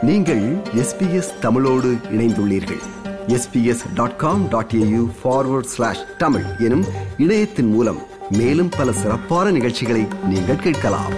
நீங்கள் எஸ்பிஎஸ் தமிழோடு இணைந்துள்ளீர்கள் SBS dot com dot AU forward slash Tamil எனும் இணையத்தின் மூலம் மேலும் பல சிறப்பான நிகழ்ச்சிகளை நீங்கள் கேட்கலாம்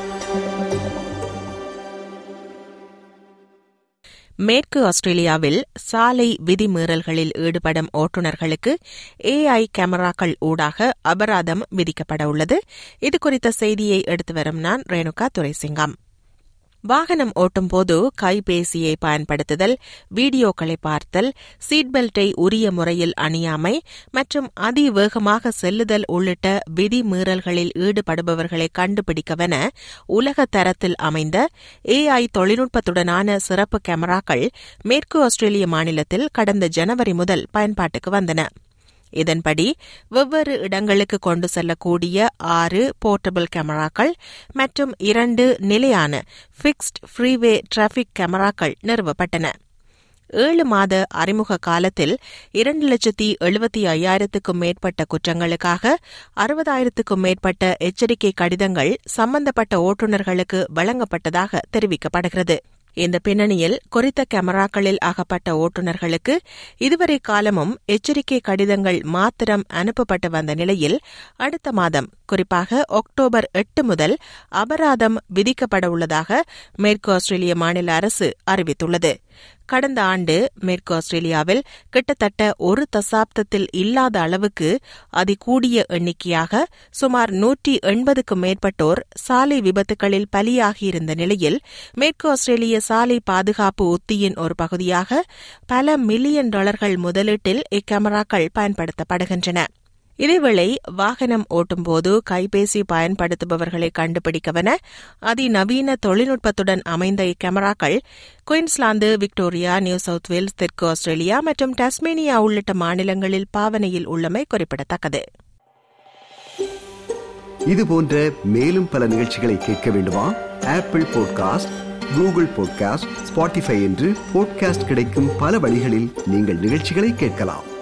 மேற்கு ஆஸ்திரேலியாவில் சாலை விதிமீறல்களில் ஈடுபடும் ஓட்டுநர்களுக்கு ஏஐ கேமராக்கள் ஊடாக அபராதம் விதிக்கப்பட உள்ளது இது குறித்த செய்தியை எடுத்து வரும் நான் ரேணுகா துரைசிங்கம் வாகனம் ஓட்டும்போது கைபேசியை பயன்படுத்துதல் வீடியோக்களை பார்த்தல் சீட் பெல்ட்டை உரிய முறையில் அணியாமை மற்றும் அதிவேகமாக செல்லுதல் உள்ளிட்ட விதிமீறல்களில் ஈடுபடுபவர்களை கண்டுபிடிக்கவென உலக தரத்தில் அமைந்த ஏஐ தொழில்நுட்பத்துடனான சிறப்பு கேமராக்கள் மேற்கு ஆஸ்திரேலிய மாநிலத்தில் கடந்த ஜனவரி முதல் பயன்பாட்டுக்கு வந்தன இதன்படி வெவ்வேறு இடங்களுக்கு கொண்டு செல்லக்கூடிய ஆறு போர்ட்டபிள் கேமராக்கள் மற்றும் இரண்டு நிலையான பிக்ஸ்ட் ஃப்ரீவே டிராபிக் கேமராக்கள் நிறுவப்பட்டன ஏழு மாத அறிமுக காலத்தில் இரண்டு லட்சத்தி எழுபத்தி ஐயாயிரத்துக்கும் மேற்பட்ட குற்றங்களுக்காக அறுபதாயிரத்துக்கும் மேற்பட்ட எச்சரிக்கை கடிதங்கள் சம்பந்தப்பட்ட ஓட்டுநர்களுக்கு வழங்கப்பட்டதாக தெரிவிக்கப்படுகிறது இந்த பின்னணியில் குறித்த கேமராக்களில் அகப்பட்ட ஓட்டுநர்களுக்கு இதுவரை காலமும் எச்சரிக்கை கடிதங்கள் மாத்திரம் அனுப்பப்பட்டு வந்த நிலையில் அடுத்த மாதம் குறிப்பாக அக்டோபர் எட்டு முதல் அபராதம் விதிக்கப்பட உள்ளதாக மேற்கு ஆஸ்திரேலிய மாநில அரசு அறிவித்துள்ளது கடந்த ஆண்டு மேற்கு ஆஸ்திரேலியாவில் கிட்டத்தட்ட ஒரு தசாப்தத்தில் இல்லாத அளவுக்கு அதிகூடிய எண்ணிக்கையாக சுமார் நூற்றி எண்பதுக்கும் மேற்பட்டோர் சாலை விபத்துகளில் பலியாகியிருந்த நிலையில் மேற்கு ஆஸ்திரேலிய சாலை பாதுகாப்பு உத்தியின் ஒரு பகுதியாக பல மில்லியன் டாலர்கள் முதலீட்டில் இக்கேமராக்கள் பயன்படுத்தப்படுகின்றன இதேவேளை வாகனம் ஓட்டும்போது கைபேசி பயன்படுத்துபவர்களை கண்டுபிடிக்கவென அதிநவீன தொழில்நுட்பத்துடன் அமைந்த இக்கேமராக்கள் Queensland Victoria New South Wales தெற்கு ஆஸ்திரேலியா மற்றும் டஸ்மேனியா உள்ளிட்ட மாநிலங்களில் பாவனையில் உள்ளமை குறிப்பிடத்தக்கது இது போன்ற மேலும் பல நிகழ்ச்சிகளை கேட்க வேண்டுமா Apple podcast Google podcast Spotify என்று பாட்காஸ்ட் கிடைக்கும் பல வழிகளில் நீங்கள் நிகழ்ச்சிகளை கேட்கலாம்